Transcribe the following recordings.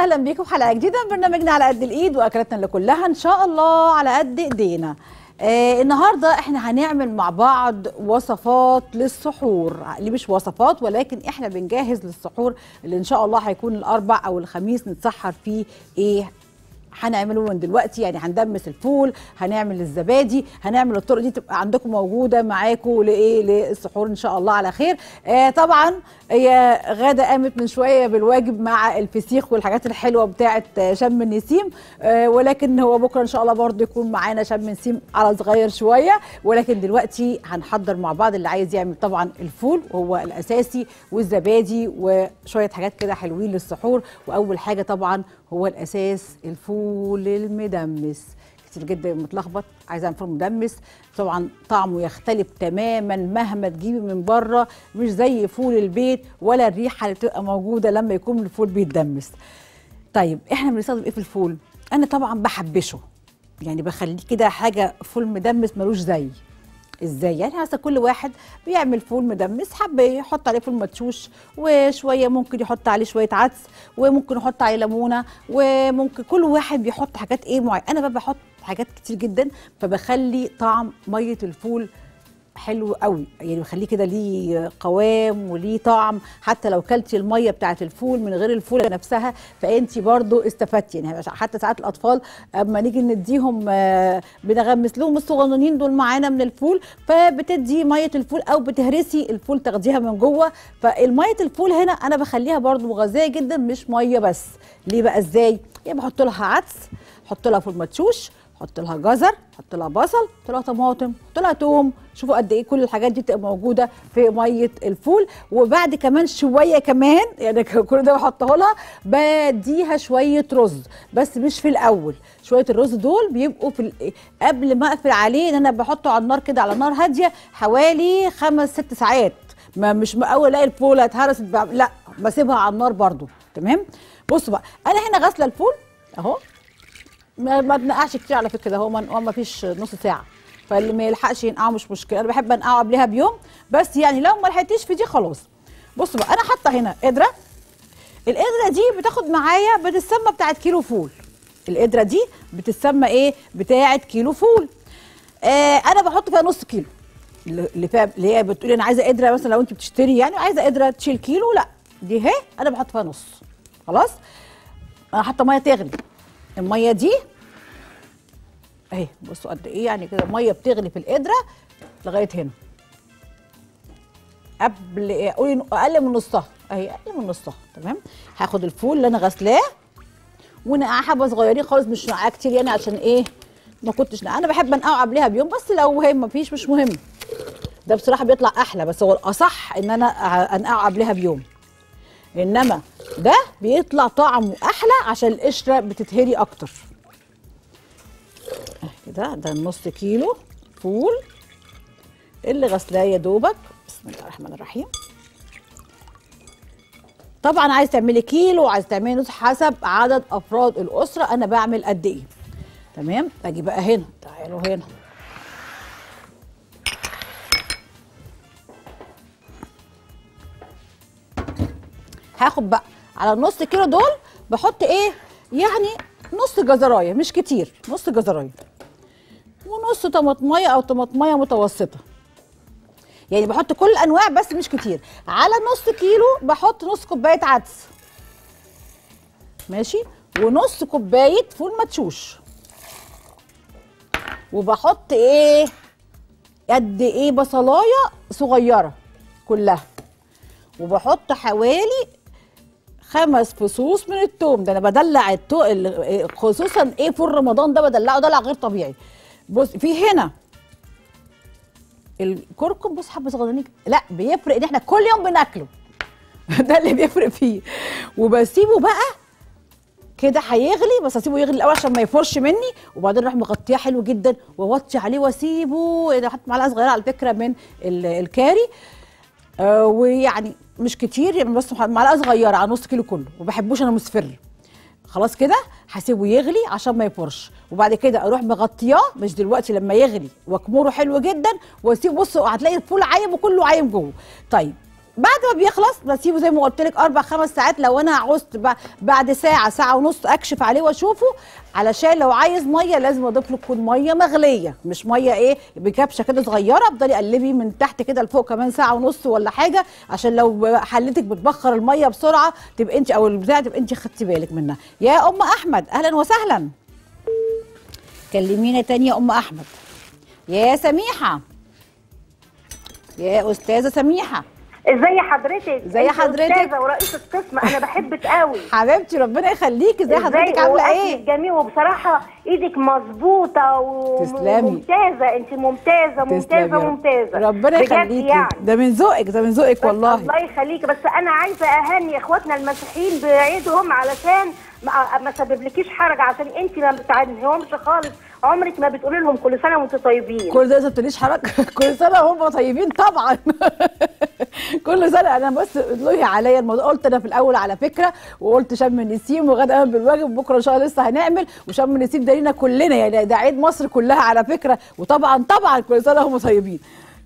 وسهلا بيكم في حلقه جديده من برنامجنا على قد الايد واكلاتنا اللي كلها ان شاء الله على قد ايدينا آه النهارده احنا هنعمل مع بعض وصفات للسحور اللي مش وصفات ولكن احنا بنجهز للسحور اللي ان شاء الله هيكون الاربع او الخميس نتسحر فيه ايه هنعمله من دلوقتي يعني هندمس الفول هنعمل الزبادي هنعمل الطرق دي تبقى عندكم موجوده معاكم لايه للسحور ان شاء الله على خير آه طبعا هي غاده قامت من شويه بالواجب مع الفسيخ والحاجات الحلوه بتاعه شم النسيم آه ولكن هو بكره ان شاء الله برضه يكون معانا شم النسيم على صغير شويه ولكن دلوقتي هنحضر مع بعض اللي عايز يعمل طبعا الفول وهو الاساسي والزبادي وشويه حاجات كده حلوين للسحور واول حاجه طبعا هو الاساس الفول المدمس كتير جدا متلخبط عايز اعمل فول مدمس طبعا طعمه يختلف تماما مهما تجيبي من بره مش زي فول البيت ولا الريحه اللي بتبقى موجوده لما يكون الفول بيتدمس طيب احنا بنستخدم ايه في الفول انا طبعا بحبشه يعني بخليه كده حاجه فول مدمس ملوش زي ازاي يعني مثلا كل واحد بيعمل فول مدمس حب يحط عليه فول مدشوش وشويه ممكن يحط عليه شويه عدس وممكن يحط عليه ليمونه وممكن كل واحد بيحط حاجات ايه معينه انا بقى بحط حاجات كتير جدا فبخلي طعم ميه الفول حلو قوي يعني بخليه كده ليه قوام وليه طعم حتى لو كلتي الميه بتاعه الفول من غير الفول نفسها فانت برضو استفدتي يعني حتى ساعات الاطفال اما نيجي نديهم بنغمس لهم الصغننين دول معانا من الفول فبتدي ميه الفول او بتهرسي الفول تاخديها من جوه فالميه الفول هنا انا بخليها برضو مغذيه جدا مش ميه بس ليه بقى ازاي يعني بحط لها عدس احط لها فول مدشوش حط لها جزر حط لها بصل حط لها طماطم حط لها توم شوفوا قد ايه كل الحاجات دي بتبقى موجوده في ميه الفول وبعد كمان شويه كمان يعني كل ده بحطه لها بديها شويه رز بس مش في الاول شويه الرز دول بيبقوا في قبل ما اقفل عليه ان انا بحطه على النار كده على نار هاديه حوالي خمس ست ساعات ما مش اول الاقي الفول اتهرست لا بسيبها على النار برده تمام بصوا بقى انا هنا غاسله الفول اهو ما ما بنقعش كتير على فكره هو منقوع ما فيش نص ساعه فاللي ما يلحقش ينقعه مش مشكله انا بحب انقعه قبلها بيوم بس يعني لو ما لحقتيش في دي خلاص بصوا بقى انا حاطه هنا قدره القدره دي بتاخد معايا بتتسمى بتاعت كيلو فول القدره دي بتتسمى ايه بتاعت كيلو فول آه انا بحط فيها نص كيلو اللي فيها اللي هي بتقولي انا عايزه قدره مثلا لو انت بتشتري يعني عايزه قدره تشيل كيلو لا دي اهي انا بحط فيها نص خلاص انا حاطه ميه تغلي الميه دي اهي بصوا قد ايه يعني كده الميه بتغلي في القدره لغايه هنا قبل ايه قولي اقل من نصها اهي اقل من نصها تمام هاخد الفول اللي انا غسلاه ونقعها حبه صغيرين خالص مش نقعها كتير يعني عشان ايه ما كنتش نقع. انا بحب انقعه قبلها بيوم بس لو هي ما فيش مش مهم ده بصراحه بيطلع احلى بس هو الاصح ان انا انقعه قبلها بيوم انما ده بيطلع طعمه احلى عشان القشره بتتهري اكتر كده ده النص كيلو فول اللي غسلاه يا دوبك بسم الله الرحمن الرحيم طبعا عايز تعملي كيلو عايز تعملي نص حسب عدد افراد الاسره انا بعمل قد ايه تمام اجي بقى هنا تعالوا هنا هاخد بقى على النص كيلو دول بحط ايه يعني نص جزرايه مش كتير نص جزرايه ونص طماطميه او طماطميه متوسطه يعني بحط كل الانواع بس مش كتير على نص كيلو بحط نص كوبايه عدس ماشي ونص كوبايه فول مدشوش وبحط ايه قد ايه بصلايه صغيره كلها وبحط حوالي خمس فصوص من التوم ده انا بدلع التوم خصوصا ايه فول رمضان ده بدلعه دلع غير طبيعي بص في هنا الكركم بص حبه صغيرين لا بيفرق ان احنا كل يوم بناكله ده اللي بيفرق فيه وبسيبه بقى كده هيغلي بس اسيبه يغلي الاول عشان ما يفرش مني وبعدين اروح مغطياه حلو جدا واوطي عليه واسيبه انا حاطط معلقه صغيره على فكره من الكاري آه ويعني مش كتير يعني بس معلقه صغيره على نص كيلو كله وبحبوش انا مصفر خلاص كده هسيبه يغلي عشان ما يفرش وبعد كده اروح مغطياه مش دلوقتي لما يغلي واكمره حلو جدا واسيبه بصوا هتلاقي الفول عايم وكله عايم جوه طيب بعد ما بيخلص بسيبه زي ما قلت لك اربع خمس ساعات لو انا عوزت ب- بعد ساعه ساعه ونص اكشف عليه واشوفه علشان لو عايز ميه لازم اضيف له تكون ميه مغليه مش ميه ايه بكبشه كده صغيره افضلي قلبي من تحت كده لفوق كمان ساعه ونص ولا حاجه عشان لو حلتك بتبخر الميه بسرعه تبقى انت او البتاع تبقى انت خدتي بالك منها يا ام احمد اهلا وسهلا كلمينا تاني يا ام احمد يا سميحه يا استاذه سميحه ازي حضرتك ازي انت حضرتك؟ استاذه ورئيسه قسم انا بحبك قوي حبيبتي ربنا يخليكي ازي حضرتك عامله وأكلك ايه جميل وبصراحه ايدك مظبوطه تسلمي. وممتازه انت ممتازه تسلمي ممتازه يا رب. ممتازه ربنا بجد يخليكي يعني ده من ذوقك ده من ذوقك بس والله الله يخليكي بس انا عايزه اهني اخواتنا المسيحيين بعيدهم علشان ما ما سببلكيش حرج عشان انت ما بتعنيهمش خالص عمرك ما بتقولي لهم كل سنه وانتم طيبين كل ده ما تقوليش حركه كل سنه هم طيبين طبعا كل سنه انا بس لوهي عليا الموضوع قلت انا في الاول على فكره وقلت شم النسيم وغدا قام بالواجب بكره ان شاء الله لسه هنعمل وشم النسيم ده لينا كلنا يعني ده عيد مصر كلها على فكره وطبعا طبعا كل سنه هم طيبين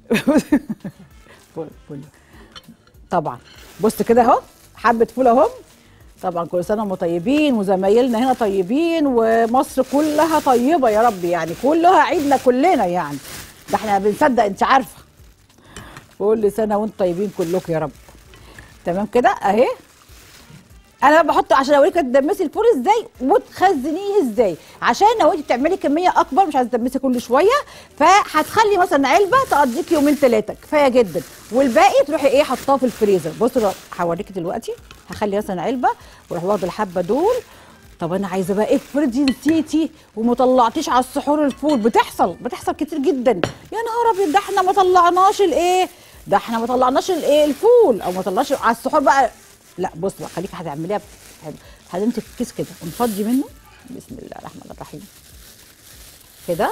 فل فل طبعا بص كده اهو حبه فول اهو طبعا كل سنه هم طيبين وزمايلنا هنا طيبين ومصر كلها طيبه يا رب يعني كلها عيدنا كلنا يعني ده احنا بنصدق انت عارفه كل سنه وانتم طيبين كلكم يا رب تمام كده اهي انا بحط عشان اوريك تدمسي الفول ازاي وتخزنيه ازاي عشان لو انت بتعملي كميه اكبر مش عايزه تدمسي كل شويه فهتخلي مثلا علبه تقضيك يومين ثلاثه كفايه جدا والباقي تروحي ايه حطاه في الفريزر بصوا لو- هوريكي دلوقتي هخلي مثلا علبه واروح واخده الحبه دول طب انا عايزه بقى ايه افرضي نسيتي وما طلعتيش على السحور الفول بتحصل بتحصل كتير جدا يا نهار ابيض ده احنا ما طلعناش الايه ده احنا ما طلعناش الايه الفول او ما طلعناش على السحور بقى لا بص بقى خليكي هتعمليها حلو هتمسك الكيس كده ونفضي منه بسم الله الرحمن الرحيم كده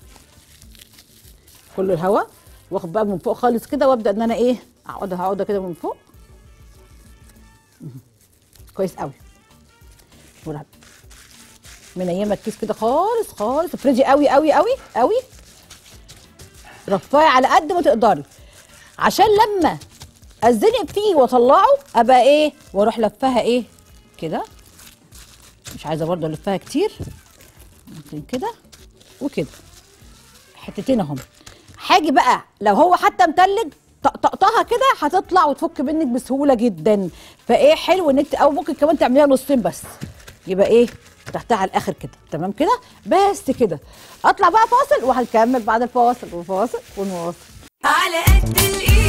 كل الهواء واخد بقى من فوق خالص كده وابدا ان انا ايه اقعد هقعد كده من فوق مهم. كويس قوي ورا- منيمه الكيس كده خالص خالص افردي قوي قوي قوي قوي رفعي على قد ما تقدري عشان لما ازنق فيه واطلعه ابقى ايه واروح لفها ايه كده مش عايزه برضه الفها كتير ممكن كده وكده حتتين اهم هاجي بقى لو هو حتى متلج طقطقها كده هتطلع وتفك منك بسهوله جدا فايه حلو ان انت او ممكن كمان تعمليها نصين بس يبقى ايه تحتها على الاخر كده تمام كده بس كده اطلع بقى فاصل وهنكمل بعد الفاصل وفاصل ونواصل على قد الايد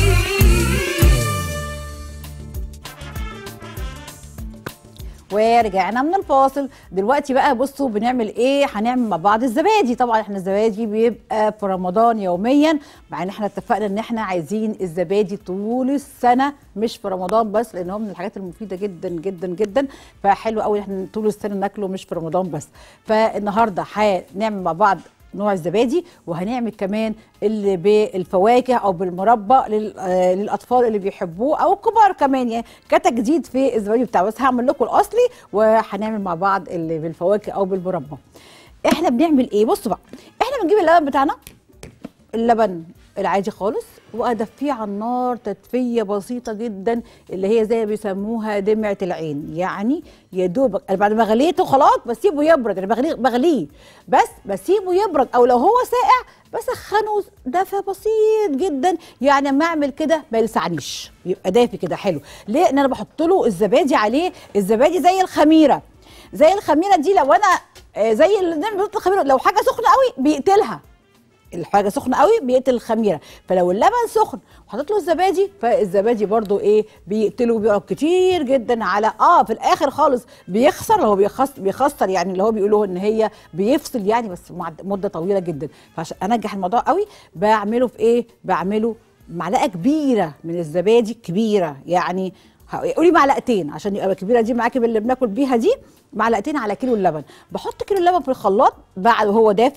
ورجعنا من الفاصل دلوقتي بقى بصوا بنعمل ايه هنعمل مع بعض الزبادي طبعا احنا الزبادي بيبقى في رمضان يوميا مع ان احنا اتفقنا ان احنا عايزين الزبادي طول السنه مش في رمضان بس لان هو من الحاجات المفيده جدا جدا جدا فحلو قوي احنا طول السنه ناكله مش في رمضان بس فالنهارده هنعمل مع بعض نوع الزبادي وهنعمل كمان اللي بالفواكه او بالمربى لل- آه، للاطفال اللي بيحبوه او الكبار كمان يعني كتجديد في الزبادي بتاعه بس هعمل لكم الاصلي وهنعمل مع بعض اللي بالفواكه او بالمربى احنا بنعمل ايه بصوا بقى احنا بنجيب اللبن بتاعنا اللبن العادي خالص وادفيه على النار تدفيه بسيطه جدا اللي هي زي ما بيسموها دمعه العين يعني يا دوبك أنا بعد ما غليته خلاص بسيبه يبرد انا بغليه بغليه بس بسيبه يبرد او لو هو ساقع بسخنه دفى بسيط جدا يعني اما اعمل كده ما يلسعنيش يبقى دافي كده حلو ليه ان انا بحط له الزبادي عليه الزبادي زي الخميره زي الخميره دي لو انا آه، زي اللي بنعمل الخميره لو حاجه سخنه قوي بيقتلها الحاجه سخنه قوي بيقتل الخميره فلو اللبن سخن وحطيت له الزبادي فالزبادي برضو ايه بيقتله بيقعد كتير جدا على اه في الاخر خالص بيخسر هو بيخسر بيخسر يعني اللي هو بيقولوه ان هي بيفصل يعني بس مع مده طويله جدا فعشان انجح الموضوع قوي بعمله في ايه بعمله معلقه كبيره من الزبادي كبيره يعني ه- قولي معلقتين عشان يبقى كبيره دي معاكي باللي بناكل بيها دي معلقتين على كيلو اللبن بحط كيلو اللبن في الخلاط بعد وهو دافي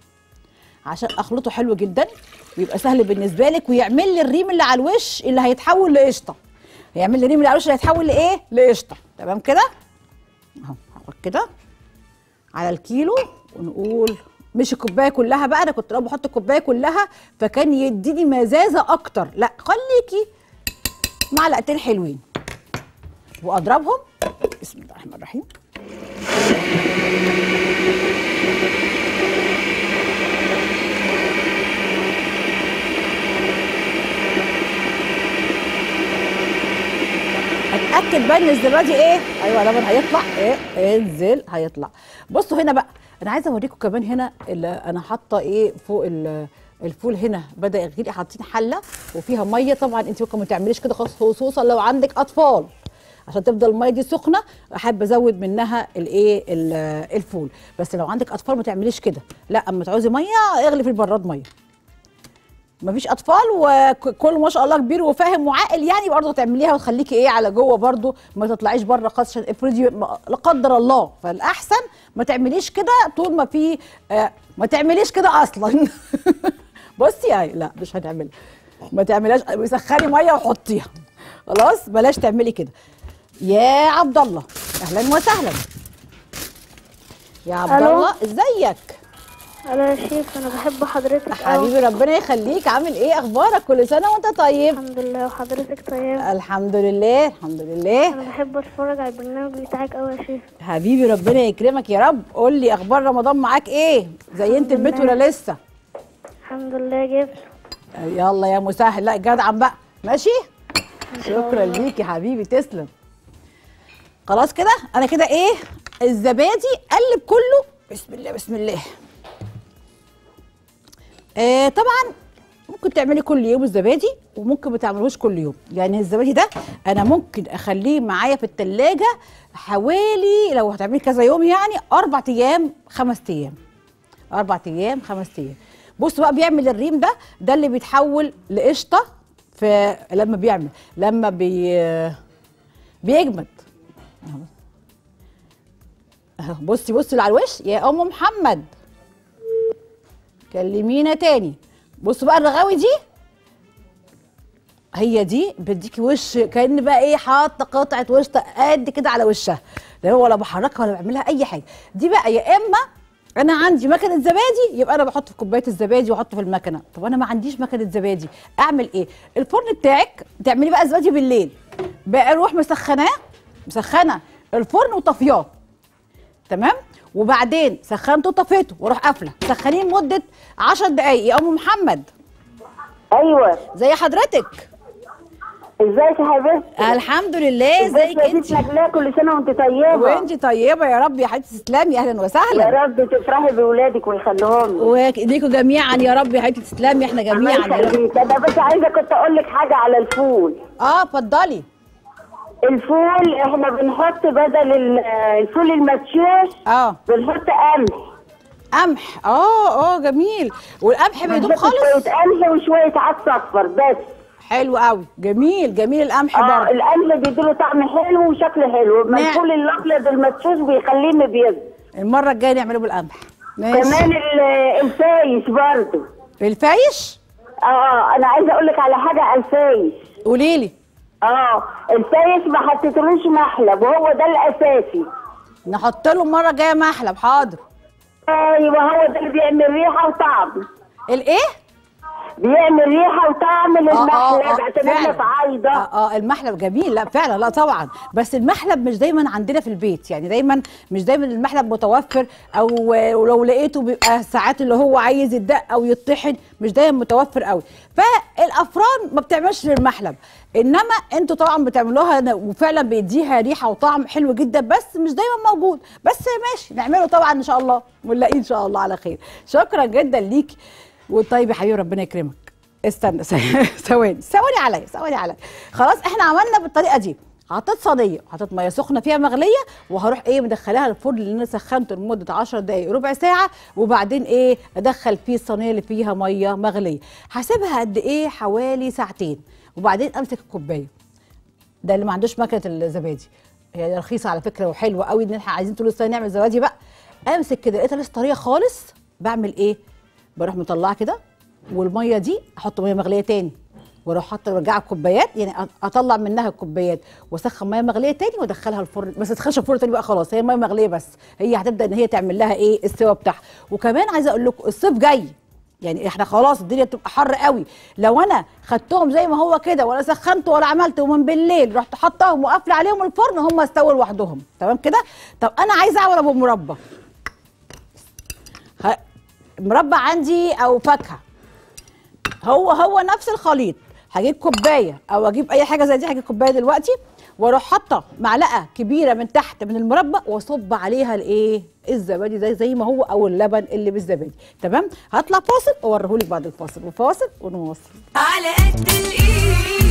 عشان اخلطه حلو جدا ويبقى سهل بالنسبه لك ويعمل لي الريم اللي على الوش اللي هيتحول لقشطه هيعمل لي الريم اللي على الوش اللي هيتحول لايه لقشطه تمام كده اهو هاخد كده على الكيلو ونقول مش الكوبايه كلها بقى انا كنت لو بحط الكوبايه كلها فكان يديني مزازه اكتر لا خليكي معلقتين حلوين واضربهم بسم الله الرحمن الرحيم اتاكد بقى ان الزبادي ايه ايوه لبن هيطلع ايه انزل هيطلع بصوا هنا بقى انا عايزه اوريكم كمان هنا اللي انا حاطه ايه فوق ال- الفول هنا بدا يغلي حاطين حله وفيها ميه طبعا انت ممكن ما تعمليش كده خالص خصوصا لو عندك اطفال عشان تفضل الميه دي سخنه احب ازود منها الايه ال- الفول بس لو عندك اطفال ما تعمليش كده لا اما تعوزي ميه اغلي في البراد ميه مفيش اطفال وكل ما شاء الله كبير وفاهم وعاقل يعني برضه تعمليها وتخليكي ايه على جوه برضه ما تطلعيش بره خالص عشان افرضي ما- لا قدر الله فالاحسن ما تعمليش كده طول ما في آه ما تعمليش كده اصلا بصي يعني لا مش هنعمل ما تعملهاش سخني ميه وحطيها خلاص بلاش تعملي كده يا عبد الله اهلا وسهلا يا عبد ألو. الله ازيك انا يا شيخ انا بحب حضرتك أوي. حبيبي ربنا يخليك عامل ايه اخبارك كل سنه وانت طيب الحمد لله وحضرتك طيب الحمد لله الحمد لله انا بحب اتفرج على البرنامج بتاعك قوي يا شيخ حبيبي ربنا يكرمك يا رب قول لي اخبار رمضان معاك ايه زينت الحمد البيت لله. ولا لسه الحمد لله جبت يلا يا مسهل لا جدعا بقى ماشي شكرا ليك يا حبيبي تسلم خلاص كده انا كده ايه الزبادي قلب كله بسم الله بسم الله آه طبعا ممكن تعملي كل يوم الزبادي وممكن ما تعملوش كل يوم يعني الزبادي ده انا ممكن اخليه معايا في التلاجة حوالي لو هتعملي كذا يوم يعني اربع ايام خمس ايام اربع ايام خمس ايام بص بقى بيعمل الريم ده ده اللي بيتحول لقشطه في لما بيعمل لما بي بيجمد أهو. اهو بصي بصي اللي على الوش يا ام محمد كلمينا تاني بصوا بقى الرغاوي دي هي دي بتديكي وش كان بقى ايه حاطه قطعه وش قد كده على وشها لا هو ولا بحركها ولا بعملها اي حاجه دي بقى يا اما انا عندي مكنه زبادي يبقى انا بحط في كوبايه الزبادي واحطه في المكنه طب انا ما عنديش مكنه زبادي اعمل ايه الفرن بتاعك تعملي بقى زبادي بالليل بقى اروح مسخناه مسخنه الفرن وطفياه تمام وبعدين سخنته وطفيته واروح قافله سخنيه لمده 10 دقائق يا ام محمد ايوه زي حضرتك ازيك يا حبيبتي الحمد لله ازيك انت نجلاء كل سنه وانت طيبه وانت طيبه يا رب يا حبيبتي تسلمي اهلا يا وسهلا رب تفرحي بولادك ويخليهم لك وليكوا جميعا يا رب يا حبيبتي تسلمي احنا جميعا الله يا رب يخليك انا بس عايزه كنت اقول لك حاجه على الفول اه اتفضلي الفول احنا بنحط بدل ال- الفول المدشوش اه بنحط قمح قمح اه اه جميل والقمح بيدوب بنحط خالص شويه قمح وشويه عدس اصفر بس حلو قوي جميل جميل القمح اه برضه القمح بيديله طعم حلو وشكل حلو اما نعم. الفول الابيض المدشوش بيخليه مبيض المره الجايه نعمله بالقمح ماشي كمان ال- الفايش برضه الفايش اه انا عايزه اقول لك على حاجه على الفايش قولي لي اه الفايش ما حطيتلوش محلب وهو ده الاساسي نحط له المره الجايه محلب حاضر ايوه هو ده اللي بيعمل ريحه وطعم الايه بيعمل ريحه وطعم للمحلب عشان احنا فعلا. في عايده اه اه المحلب جميل لا فعلا لا طبعا بس المحلب مش دايما عندنا في البيت يعني دايما مش دايما المحلب متوفر او ولو لقيته بيبقى ساعات اللي هو عايز يدق او يطحن مش دايما متوفر قوي فالافران ما بتعملش المحلب انما انتوا طبعا بتعملوها وفعلا بيديها ريحه وطعم حلو جدا بس مش دايما موجود بس ماشي نعمله طبعا ان شاء الله ونلاقيه ان شاء الله على خير شكرا جدا ليكي وطيب يا حبيبي ربنا يكرمك استنى ثواني ثواني عليا ثواني عليا خلاص احنا عملنا بالطريقه دي حطيت صينيه حطيت ميه سخنه فيها مغليه وهروح ايه مدخلاها الفرن اللي انا سخنته لمده 10 دقائق ربع ساعه وبعدين ايه ادخل فيه الصينيه اللي فيها ميه مغليه هسيبها قد ايه حوالي ساعتين وبعدين امسك الكوبايه ده اللي ما عندوش مكنه الزبادي هي رخيصه على فكره وحلوه قوي ان احنا عايزين طول السنه نعمل زبادي بقى امسك كده لقيتها لسه طريه خالص بعمل ايه بروح مطلعه كده والميه دي احط ميه مغليه تاني واروح حاطه مرجعه الكوبايات يعني أ- اطلع منها الكوبايات واسخن ميه مغليه تاني وادخلها الفرن بس ما تدخلش الفرن تاني بقى خلاص هي ميه مغليه بس هي هتبدا ان هي تعمل لها ايه السوا بتاعها وكمان عايزه اقول لكم الصيف جاي يعني احنا خلاص الدنيا بتبقى حر قوي لو انا خدتهم زي ما هو كده ولا سخنت ولا عملت ومن بالليل رحت حطاهم وقافله عليهم الفرن هم استووا لوحدهم تمام كده طب انا عايزه اعمل ابو مربى ه- مربى عندي او فاكهه هو هو نفس الخليط هجيب كوبايه او اجيب اي حاجه زي دي هجيب كوبايه دلوقتي واروح حاطه معلقه كبيره من تحت من المربى واصب عليها الايه الزبادي زي زي ما هو او اللبن اللي بالزبادي تمام هطلع فاصل واوريهولك بعد الفاصل وفاصل ونواصل على قد الايد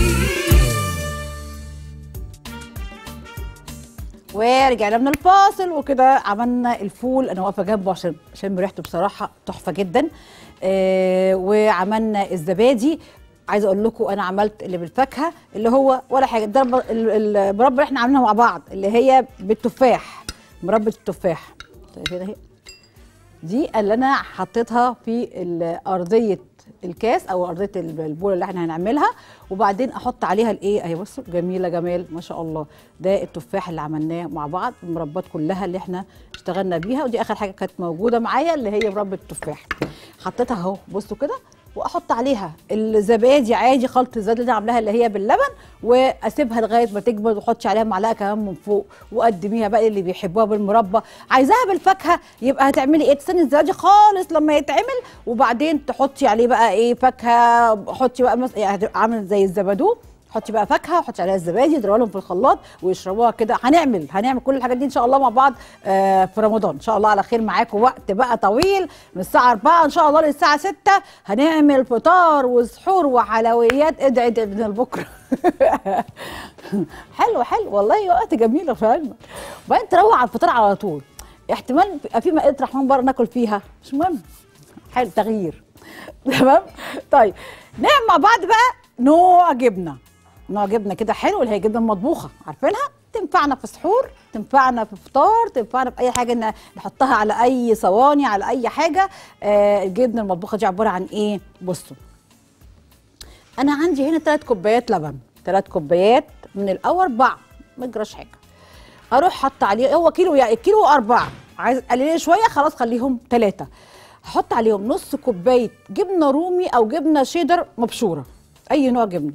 ورجعنا من الفاصل وكده عملنا الفول انا واقفه جنبه عشان شم ريحته بصراحه تحفه جدا آه وعملنا الزبادي عايزه اقول لكم انا عملت اللي بالفاكهه اللي هو ولا حاجه ده الب- ال- المربى اللي احنا عاملينها مع بعض اللي هي بالتفاح مربى التفاح شايفين اهي دي اللي انا حطيتها في ال- ارضيه الكاس او ارضيه ال- البوله اللي احنا هنعملها وبعدين احط عليها الايه اهي بصوا جميله جمال ما شاء الله ده التفاح اللي عملناه مع بعض المربات كلها اللي احنا اشتغلنا بيها ودي اخر حاجه كانت موجوده معايا اللي هي مربى التفاح حطيتها اهو بصوا كده واحط عليها الزبادي عادي خلط الزبادي اللي أنا عاملاها اللي هي باللبن واسيبها لغايه ما تجمد وحطي عليها معلقه كمان من فوق وقدميها بقى اللي بيحبوها بالمربى عايزاها بالفاكهه يبقى هتعملي ايه تستني الزبادي خالص لما يتعمل وبعدين تحطي عليه بقى ايه فاكهه حطي بقى مثلا يعني هتبقى عامل زي الزبادو حطي بقى فاكهه وحطي عليها الزبادي اضربها لهم في الخلاط ويشربوها كده هنعمل هنعمل كل الحاجات دي ان شاء الله مع بعض آه في رمضان ان شاء الله على خير معاكم وقت بقى طويل من الساعه 4 ان شاء الله للساعه 6 هنعمل فطار وسحور وحلويات ادعي ادعي من بكره حلو حلو والله وقت جميل فعلا وبعدين تروح على الفطار على طول احتمال يبقى في مائده رحمن بره ناكل فيها مش مهم حلو تغيير تمام طيب نعمل مع بعض بقى نوع جبنه نوع جبنه كده حلو اللي هي جبنه مطبوخه عارفينها تنفعنا في سحور تنفعنا في فطار تنفعنا في اي حاجه إن نحطها على اي صواني على اي حاجه آه الجبنه المطبوخه دي عباره عن ايه بصوا انا عندي هنا ثلاث كوبايات لبن ثلاث كوبايات من الاول اربعه ما يجراش حاجه اروح حاطه عليه هو كيلو يعني كيلو اربعه عايز تقلليه شويه خلاص خليهم ثلاثه هحط عليهم نص كوبايه جبنه رومي او جبنه شيدر مبشوره اي نوع جبنه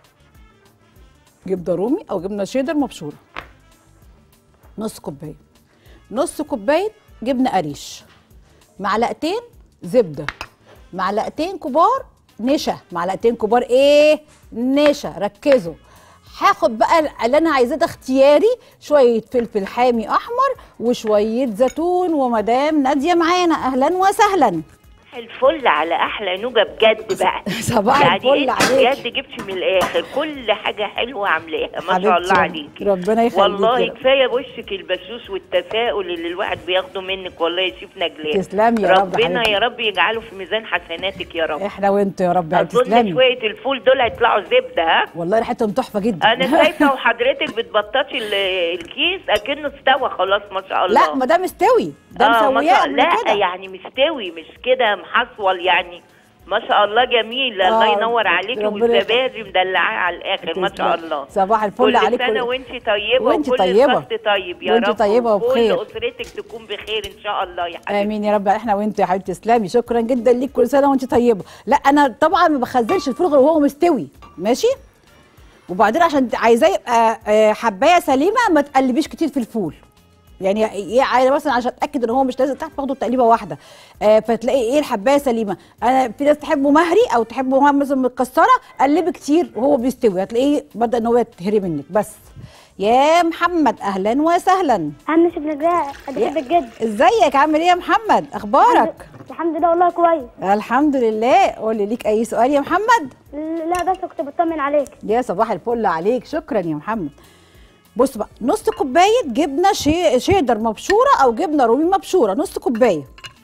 جبنه رومي او جبنه شيدر مبشوره نص كوبايه نص كوبايه جبنه قريش معلقتين زبده معلقتين كبار نشا معلقتين كبار ايه نشا ركزوا هاخد بقى اللي انا عايزاه ده اختياري شويه فلفل حامي احمر وشويه زيتون ومدام ناديه معانا اهلا وسهلا الفل على احلى نوجه بجد بقى صباح يعني الفل انت عليك. بجد جبتي من الاخر كل حاجه حلوه عاملاها ما شاء حبيبتي، الله عليكي ربنا يخليكي والله يا رب. كفايه وشك البسوس والتفاؤل اللي الواحد بياخده منك والله يا شيف نجلاء تسلمي يا رب ربنا حبيبتي. يا رب يجعله في ميزان حسناتك يا رب احنا وانت يا رب اظن تسلمي شويه الفول دول هيطلعوا زبده ها والله ريحتهم تحفه جدا انا شايفه وحضرتك بتبططي ال- الكيس اكنه استوى خلاص ما شاء الله لا ما ده مستوي ده آه، ما مسوياه شاء- قبل لا كده يعني مستوي مش كده محصول يعني ما شاء الله جميل الله آه، ينور عليكي ربنا والزبادي مدلعاه على الاخر ما شاء تسلم. الله صباح الفل كل عليك سنه كل- وانت طيبه وانت وكل طيبة. الفصل طيب يا وانت رب طيبة وبخير. وكل اسرتك تكون بخير ان شاء الله يا حبيبتي امين يا رب احنا وانت يا حبيبتي تسلمي شكرا جدا ليك كل سنه وانت طيبه لا انا طبعا ما بخزنش الفول غير وهو مستوي ماشي وبعدين عشان عايزاه يبقى آه، حبايه سليمه ما تقلبيش كتير في الفول يعني ايه عايزه مثلا عشان اتاكد ان هو مش لازم تحت باخده تقليبه واحده آه فتلاقي ايه الحبايه سليمه انا في ناس تحبه مهري او تحبه مثلا متكسره قلبي كتير وهو بيستوي هتلاقيه بدا ان هو يتهري منك بس يا محمد اهلا وسهلا عم شيف نجلاء بحبك جدا ازيك عامل ايه يا محمد اخبارك الحمد لله والله كويس الحمد لله قولي ليك اي سؤال يا محمد لا بس كنت بطمن عليك يا صباح الفل عليك شكرا يا محمد بص بقى نص كوبايه جبنه شي... شيدر مبشوره او جبنه رومي مبشوره نص كوبايه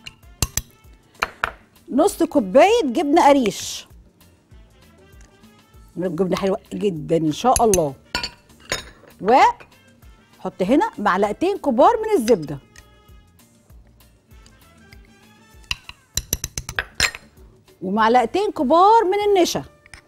نص كوبايه جبنه قريش الجبنه حلوه جدا ان شاء الله وحط هنا معلقتين كبار من الزبده ومعلقتين كبار من النشا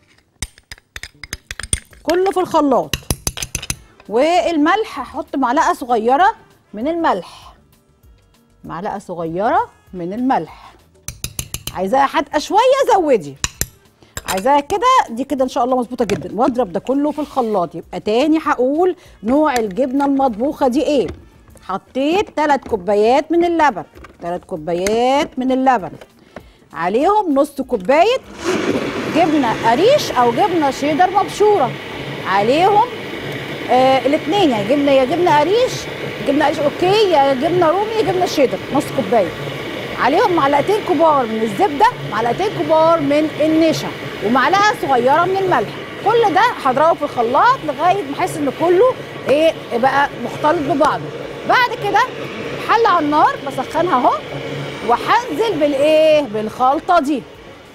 كله في الخلاط والملح هحط معلقه صغيره من الملح معلقه صغيره من الملح عايزاها حادقه شويه زودي عايزاها كده دي كده ان شاء الله مظبوطه جدا واضرب ده كله في الخلاط يبقى تاني هقول نوع الجبنه المطبوخه دي ايه حطيت 3 كوبايات من اللبن 3 كوبايات من اللبن عليهم نص كوبايه جبنه قريش او جبنه شيدر مبشوره عليهم آه الاثنين يعني جبنه يا جبنه قريش جبنه قريش اوكي يا جبنه رومي يا جبنه شيدر نص كوبايه عليهم معلقتين كبار من الزبده معلقتين كبار من النشا ومعلقه صغيره من الملح كل ده هضربه في الخلاط لغايه ما احس ان كله ايه بقى مختلط ببعضه بعد كده حله على النار بسخنها اهو وهنزل بالايه بالخلطه دي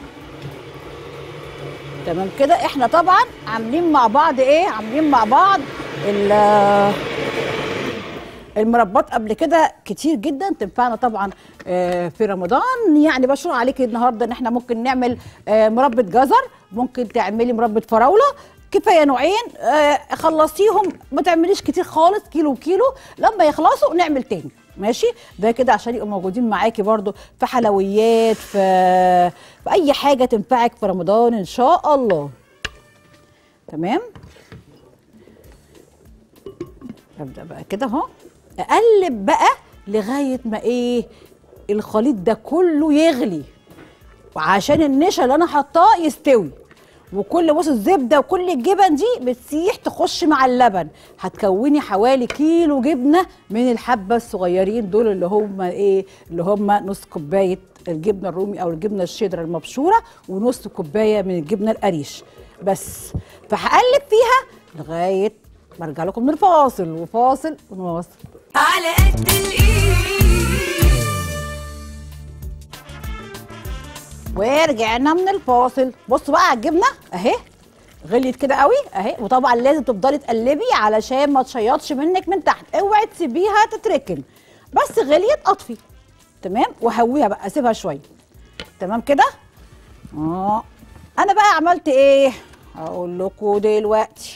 تمام كده احنا طبعا عاملين مع بعض ايه عاملين مع بعض ال- المربات قبل كده كتير جدا تنفعنا طبعا آه، في رمضان يعني بشرح عليكي النهارده ان احنا ممكن نعمل آه، مربى جزر ممكن تعملي مربى فراوله كفايه نوعين آه، خلصيهم ما تعمليش كتير خالص كيلو وكيلو لما يخلصوا نعمل تاني ماشي ده كده عشان يبقوا موجودين معاكي برضو في حلويات في في اي حاجه تنفعك في رمضان ان شاء الله تمام ابدا بقى كده اهو اقلب بقى لغايه ما ايه الخليط ده كله يغلي وعشان النشا اللي انا حطاه يستوي وكل بص الزبده وكل الجبن دي بتسيح تخش مع اللبن هتكوني حوالي كيلو جبنه من الحبه الصغيرين دول اللي هم ايه اللي هم نص كوبايه الجبنه الرومي او الجبنه الشيدر المبشوره ونص كوبايه من الجبنه القريش بس فهقلب فيها لغايه ما ارجع لكم من الفاصل وفاصل ونواصل على قد الايد ورجعنا من الفاصل بصوا بقى على الجبنه اهي غليت كده قوي اهي وطبعا لازم تفضلي تقلبي علشان ما تشيطش منك من تحت اوعي تسيبيها تتركن بس غليت اطفي تمام وهويها بقى اسيبها شويه تمام كده اه انا بقى عملت ايه هقول لكم دلوقتي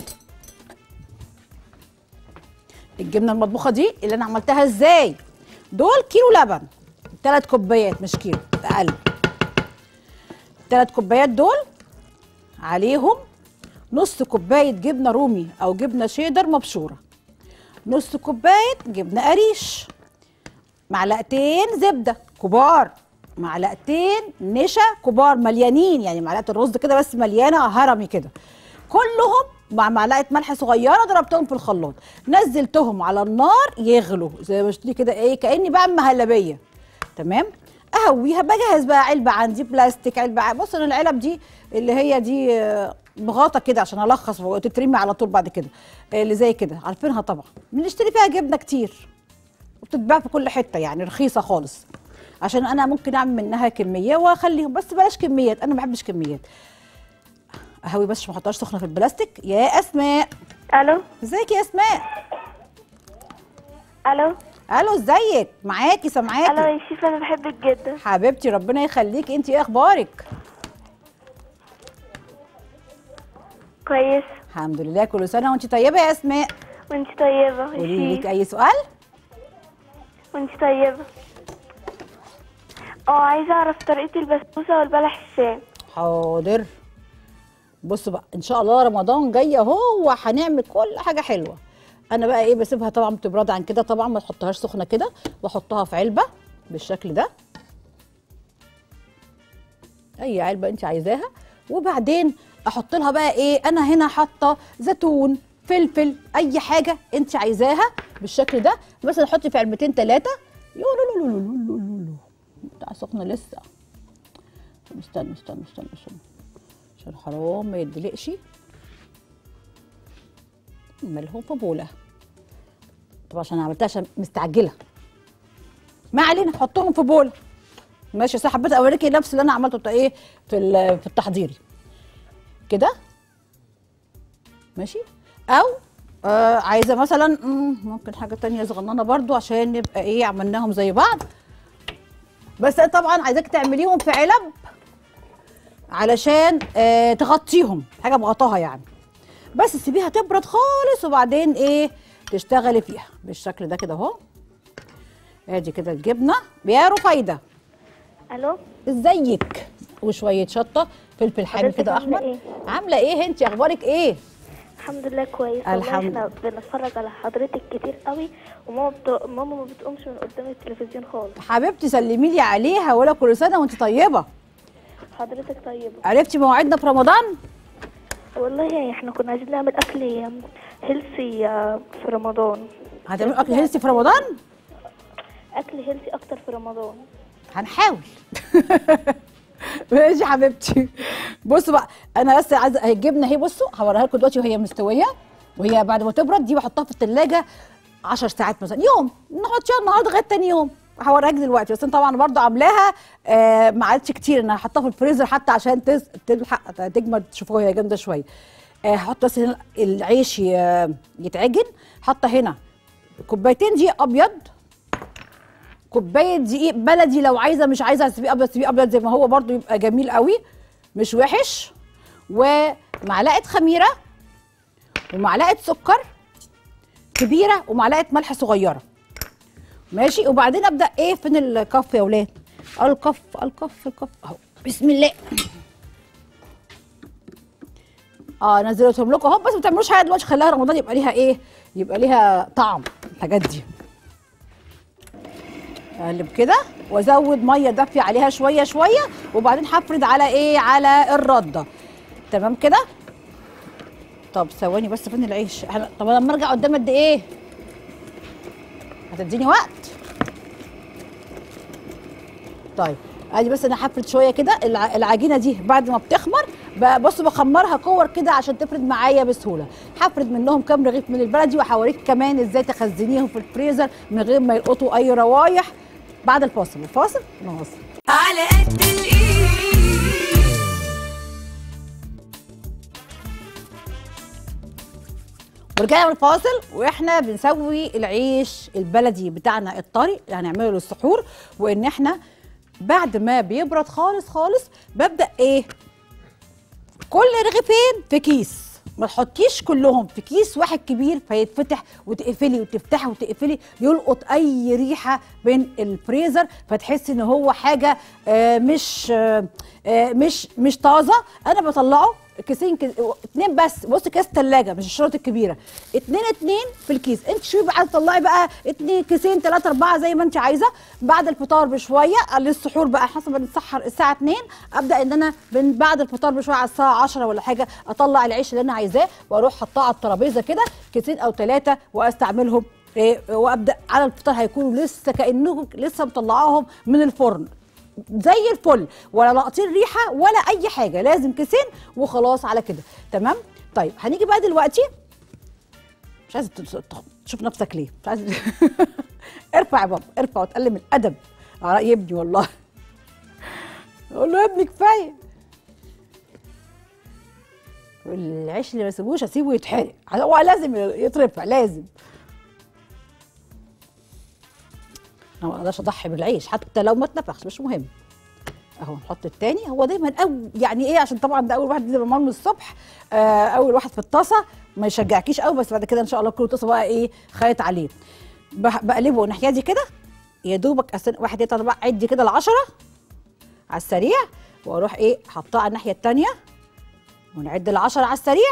الجبنه المطبوخه دي اللي انا عملتها ازاي دول كيلو لبن ثلاث كوبايات مش كيلو اقل ثلاث كوبايات دول عليهم نص كوبايه جبنه رومي او جبنه شيدر مبشوره نص كوبايه جبنه قريش معلقتين زبده كبار معلقتين نشا كبار مليانين يعني معلقه الرز كده بس مليانه هرمي كده كلهم مع معلقه ملح صغيره ضربتهم في الخلاط نزلتهم على النار يغلوا زي ما قلت كده ايه كاني بعمل مهلبيه تمام اهويها بجهز بقى علبه عندي بلاستيك علبه ع- بص انا العلب دي اللي هي دي آه، بغطا كده عشان الخص وتترمي على طول بعد كده آه، اللي زي كده عارفينها طبعا بنشتري فيها جبنه كتير وبتتباع في كل حته يعني رخيصه خالص عشان انا ممكن اعمل منها كميه واخليهم بس بلاش كميات انا ما بحبش كميات اهوي بس عشان ما احطهاش سخنه في البلاستيك يا اسماء الو ازيك يا اسماء الو الو ازيك معاكي الو سامعاكي يا شيف انا بحبك جدا حبيبتي ربنا يخليكي انت ايه اخبارك كويس الحمد لله كل سنه وانت طيبه يا اسماء وانت طيبه يا قولي لك شيف اي سؤال وانت طيبه اه عايزه اعرف طريقه البسبوسه والبلح الشام حاضر بصوا بقى ان شاء الله رمضان جاي اهو وهنعمل كل حاجه حلوه انا بقى ايه بسيبها طبعا بتبرد عن كده طبعا ما تحطهاش سخنه كده واحطها في علبه بالشكل ده اي علبه انت عايزاها وبعدين احط لها بقى ايه انا هنا حاطه زيتون فلفل اي حاجه انت عايزاها بالشكل ده مثلا حطي في علبتين ثلاثه يو لو لو لو لو لو لو لو بتاع سخنه لسه طب استنى استنى استنى استنى عشان حرام ما يدلقش ملهم في بوله طبعا عشان عملتها عشان مستعجله ما علينا حطهم في بوله ماشي صح حبيت اوريكي نفس اللي انا عملته بتاع ايه في ال- في التحضيري كده ماشي او آه عايزه مثلا مم، ممكن حاجه تانية صغننه برضو عشان نبقى ايه عملناهم زي بعض بس أنا طبعا عايزاك تعمليهم في علب علشان آه تغطيهم حاجه بغطاها يعني بس سيبيها تبرد خالص وبعدين ايه تشتغلي فيها بالشكل ده كده اهو ادي كده الجبنه يا رفيده الو ازيك وشويه شطه فلفل حامي حضرتك كده عاملة احمر إيه؟ عامله ايه انت اخبارك ايه الحمد لله كويس الحمد. والله احنا بنتفرج على حضرتك كتير قوي وماما بت... ماما ما بتقومش من قدام التلفزيون خالص حبيبتي سلمي لي عليها ولا كل سنه وانت طيبه حضرتك طيبه عرفتي مواعيدنا في رمضان والله يعني احنا كنا عايزين نعمل اكل هيلسي في رمضان هتعملوا اكل هيلثي في رمضان اكل هيلسي اكتر في رمضان هنحاول ماشي يا حبيبتي بصوا بقى انا بس عايزه هي الجبنه اهي بصوا هوريها لكم دلوقتي وهي مستويه وهي بعد ما تبرد دي بحطها في الثلاجه 10 ساعات مثلا يوم نحطها النهارده لغايه تاني يوم هوريها لك دلوقتي بس انا طبعا برضو عاملاها آه ما عادش كتير انا هحطها في الفريزر حتى عشان تز... تلحق تجمد تشوفوها هي جامده شويه آه هحط بس هنا العيش ي- يتعجن حاطه هنا كوبايتين دقيق ابيض كوبايه دقيق بلدي لو عايزه مش عايزه تسيبيه ابيض تسيبيه ابيض زي ما هو برضو يبقى جميل قوي مش وحش ومعلقه خميره ومعلقه سكر كبيره ومعلقه ملح صغيره ماشي وبعدين ابدا ايه فين الكف يا ولاد الكف الكف الكف اهو بسم الله اه نزلتهم لكم اهو بس ما تعملوش حاجه دلوقتي خليها رمضان يبقى ليها ايه يبقى ليها طعم الحاجات دي اقلب كده وازود ميه دافيه عليها شويه شويه وبعدين هفرد على ايه على الرده تمام كده طب ثواني بس فين العيش احنا طب لما ارجع قدام قد ايه هتديني وقت طيب ادي بس انا هفرد شويه كده الع- العجينه دي بعد ما بتخمر ب- بصوا بخمرها كور كده عشان تفرد معايا بسهوله هفرد منهم كام رغيف من البلدي وهوريك كمان ازاي تخزنيهم في الفريزر من غير ما يلقطوا اي روايح بعد الفاصل الفاصل نواصل على قد الايد ورجعنا من الفاصل واحنا بنسوي العيش البلدي بتاعنا الطري اللي هنعمله للسحور وان احنا بعد ما بيبرد خالص خالص ببدا ايه كل رغيفين في كيس ما تحطيش كلهم في كيس واحد كبير فيتفتح وتقفلي وتفتحي وتقفلي يلقط اي ريحه بين الفريزر فتحسي ان هو حاجه آه، مش آه، آه، مش مش طازه انا بطلعه كيسين كيس اتنين بس بص كيس ثلاجه مش الشرط الكبيره اتنين اتنين في الكيس انت شوفي بقى تطلعي بقى اتنين كيسين ثلاثه اربعه زي ما انت عايزه بعد الفطار بشويه للسحور بقى حسب ما نتسحر الساعه 2 ابدا ان انا من بعد الفطار بشويه على الساعه 10 ولا حاجه اطلع العيش اللي انا عايزاه واروح حطاه على الترابيزه كده كيسين او ثلاثه واستعملهم إيه وابدا على الفطار هيكونوا لسه كانهم لسه مطلعاهم من الفرن زي الفل ولا لاقطين ريحه ولا اي حاجه لازم كيسين وخلاص على كده تمام طيب هنيجي بقى دلوقتي مش عايزه تس- تخ- تشوف نفسك ليه مش عايزه ارفع يا بابا ارفع وتقلم الادب على رأي ابني والله اقول له يا ابني كفايه العيش اللي ما يسيبوش اسيبه يتحرق هو لازم يترفع لازم انا ما اقدرش اضحي بالعيش حتى لو ما اتنفخش مش مهم اهو نحط التاني هو دايما أو يعني ايه عشان طبعا ده اول واحد بينزل من الصبح آه اول واحد في الطاسه ما يشجعكيش قوي بس بعد كده ان شاء الله كل طاسه بقى ايه خيط عليه بح- بقلبه الناحيه دي كده يا دوبك أستنى واحد اتنين اربعه عدي كده العشره على السريع واروح ايه حطاه على الناحيه التانيه ونعد العشره على السريع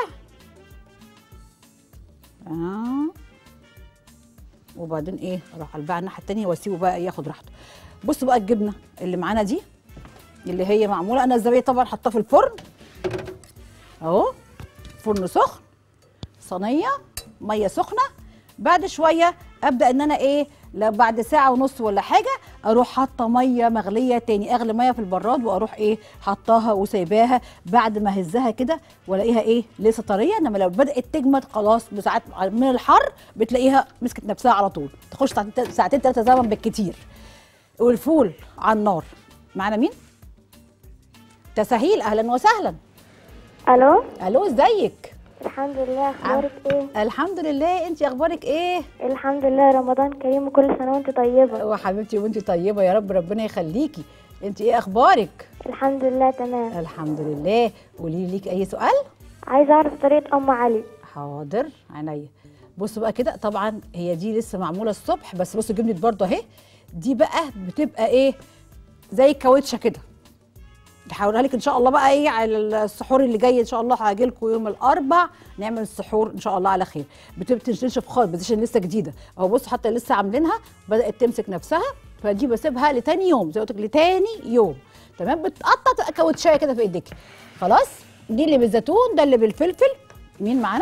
اه وبعدين ايه اروح قلبها على الناحيه التانيه واسيبه بقى ياخد راحته بصوا بقى الجبنه اللي معانا دي اللي هي معموله انا الزبادي طبعا حطاه في الفرن اهو فرن سخن صينيه ميه سخنه بعد شويه ابدا ان انا ايه لو بعد ساعه ونص ولا حاجه اروح حاطه ميه مغليه تاني اغلي ميه في البراد واروح ايه حطاها وسايباها بعد ما هزها كده والاقيها ايه لسه طريه انما لو بدات تجمد خلاص بساعات من الحر بتلاقيها مسكت نفسها على طول تخش ساعتين ساعتين ثلاثه زمن بالكتير والفول على النار معانا مين تسهيل اهلا وسهلا الو الو ازيك الحمد لله اخبارك ايه الحمد لله انت اخبارك ايه الحمد لله رمضان كريم وكل سنه وانت طيبه وحبيبتي وانت طيبه يا رب ربنا يخليكي انت ايه اخبارك الحمد لله تمام الحمد لله قولي لي ليك اي سؤال عايزه اعرف طريقه ام علي حاضر عينيا بصوا بقى كده طبعا هي دي لسه معموله الصبح بس بصوا جبنه برضه اهي دي بقى بتبقى ايه زي الكاوتشه كده هحاولها لك ان شاء الله بقى ايه على السحور اللي جاي ان شاء الله هاجي لكم يوم الاربع نعمل السحور ان شاء الله على خير بتبقى تنشف خالص بس عشان لسه جديده اهو بصوا حتى لسه عاملينها بدات تمسك نفسها فدي بسيبها لتاني يوم زي ما قلت لك لتاني يوم تمام بتقطع تبقى كاوتشايه كده في ايديك خلاص دي اللي بالزيتون ده اللي بالفلفل مين معانا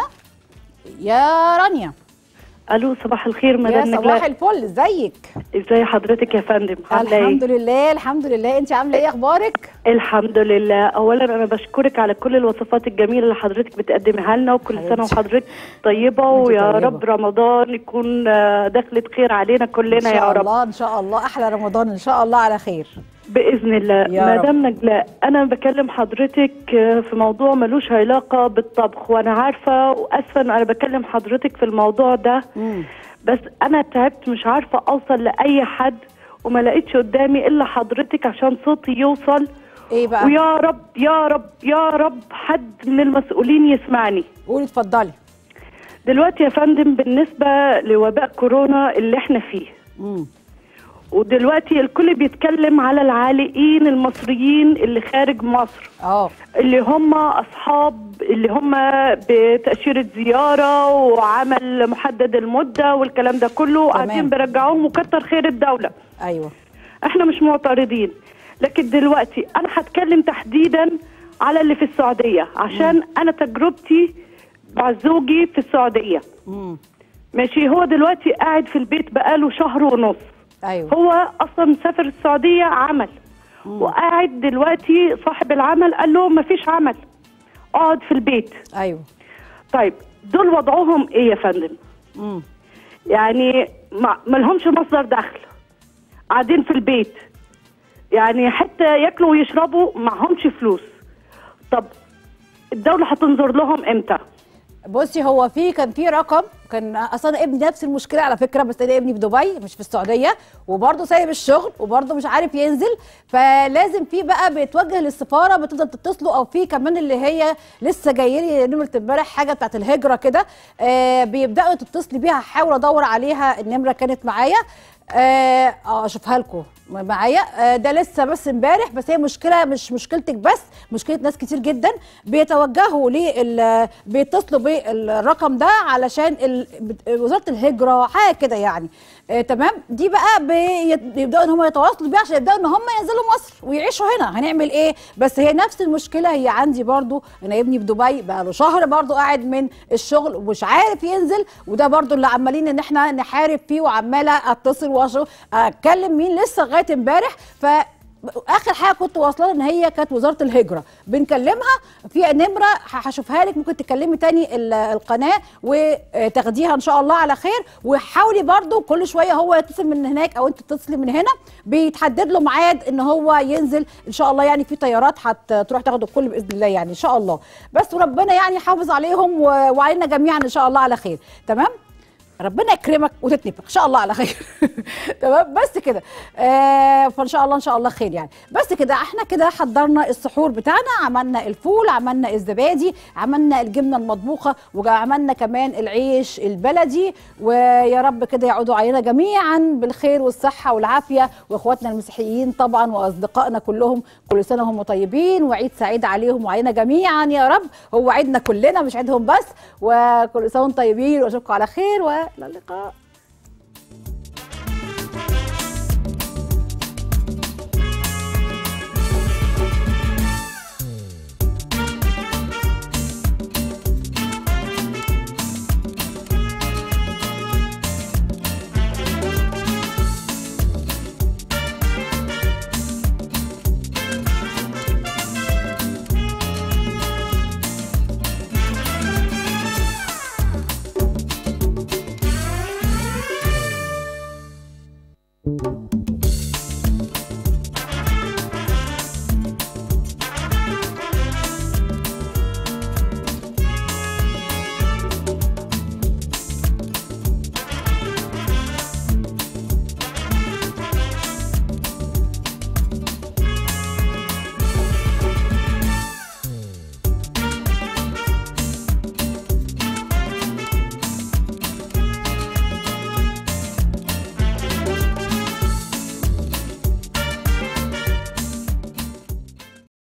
يا رانيا الو صباح الخير يا مدام صباح نجلاء الفل ازيك ازاي حضرتك يا فندم عامله الحمد ايه لله الحمد لله انت عامله ايه اخبارك الحمد لله اولا انا بشكرك على كل الوصفات الجميله اللي حضرتك بتقدمها لنا وكل حبيبتي. سنه وحضرتك طيبه وانت ويا طيبة. رب رمضان يكون آه، دخلت خير علينا ان كلنا شاء يا رب الله ان شاء الله احلى رمضان ان شاء الله على خير باذن الله يا رب. مدام نجلاء انا بكلم حضرتك آه، في موضوع ملوش علاقه بالطبخ وانا عارفه واسفه ان انا بكلم حضرتك في الموضوع ده مم. بس انا تعبت مش عارفه اوصل لاي حد وما لقيتش قدامي الا حضرتك عشان صوتي يوصل ايه بقى ويا رب يا رب يا رب حد من المسؤولين يسمعني قولي اتفضلي دلوقتي يا فندم بالنسبة لوباء كورونا اللي احنا فيه مم. ودلوقتي الكل بيتكلم على العالقين المصريين اللي خارج مصر اه اللي هم أصحاب اللي هم بتأشيرة زيارة وعمل محدد المدة والكلام ده كله قاعدين بيرجعوهم وكتر خير الدولة ايوه احنا مش معترضين لكن دلوقتي انا هتكلم تحديدا على اللي في السعوديه عشان انا تجربتي مع زوجي في السعوديه مم. ماشي هو دلوقتي قاعد في البيت بقاله شهر ونص ايوه هو اصلا مسافر السعوديه عمل وقاعد دلوقتي صاحب العمل قال له مفيش عمل اقعد في البيت ايوه طيب دول وضعهم ايه يا فندم مم. يعني ما ما لهمش مصدر دخل قاعدين في البيت يعني حتى ياكلوا ويشربوا معهمش فلوس طب الدولة هتنظر لهم امتى؟ بصي هو في كان في رقم كان اصلا ابني نفس المشكله على فكره بس انا ابني في دبي مش في السعوديه وبرضه سايب الشغل وبرضه مش عارف ينزل فلازم في بقى بيتوجه للسفاره بتفضل تتصلوا او في كمان اللي هي لسه جايه لي نمره امبارح حاجه بتاعت الهجره كده آه بيبداوا تتصلي بيها هحاول ادور عليها النمره كانت معايا اه آه، اشوفها لكم معايا آه ده لسه بس امبارح بس هي مشكله مش مشكلتك بس مشكله ناس كتير جدا بيتوجهوا لل بيتصلوا بالرقم ده علشان ال... بت- وزاره الهجره حاجه كده يعني آه تمام دي بقى بي- بيبداوا ان هم يتواصلوا بيها عشان يبداوا ان هم ينزلوا مصر ويعيشوا هنا هنعمل ايه بس هي نفس المشكله هي عندي برضو انا ابني في دبي بقى له شهر برضو قاعد من الشغل ومش عارف ينزل وده برضو اللي عمالين ان احنا نحارب فيه وعماله اتصل واشوف اتكلم مين لسه لغايه امبارح ف اخر حاجه كنت واصله ان هي كانت وزاره الهجره بنكلمها في نمره ه- هشوفها لك ممكن تكلمي تاني ال- القناه وتاخديها ان شاء الله على خير وحاولي برضو كل شويه هو يتصل من هناك او انت تتصلي من هنا بيتحدد له ميعاد ان هو ينزل ان شاء الله يعني في طيارات هتروح تاخد الكل باذن الله يعني ان شاء الله بس وربنا يعني يحافظ عليهم و- وعلينا جميعا ان شاء الله على خير تمام ربنا يكرمك وتتنفخ ان شاء الله على خير تمام بس كده آه فان شاء الله ان شاء الله خير يعني بس كده احنا كده حضرنا السحور بتاعنا عملنا الفول عملنا الزبادي عملنا الجبنه المطبوخه وعملنا كمان العيش البلدي ويا رب كده يعودوا علينا جميعا بالخير والصحه والعافيه واخواتنا المسيحيين طبعا واصدقائنا كلهم كل سنه هم طيبين وعيد سعيد عليهم وعلينا جميعا يا رب هو عيدنا كلنا مش عيدهم بس وكل سنه وانتم طيبين واشوفكم على خير والى اللقاء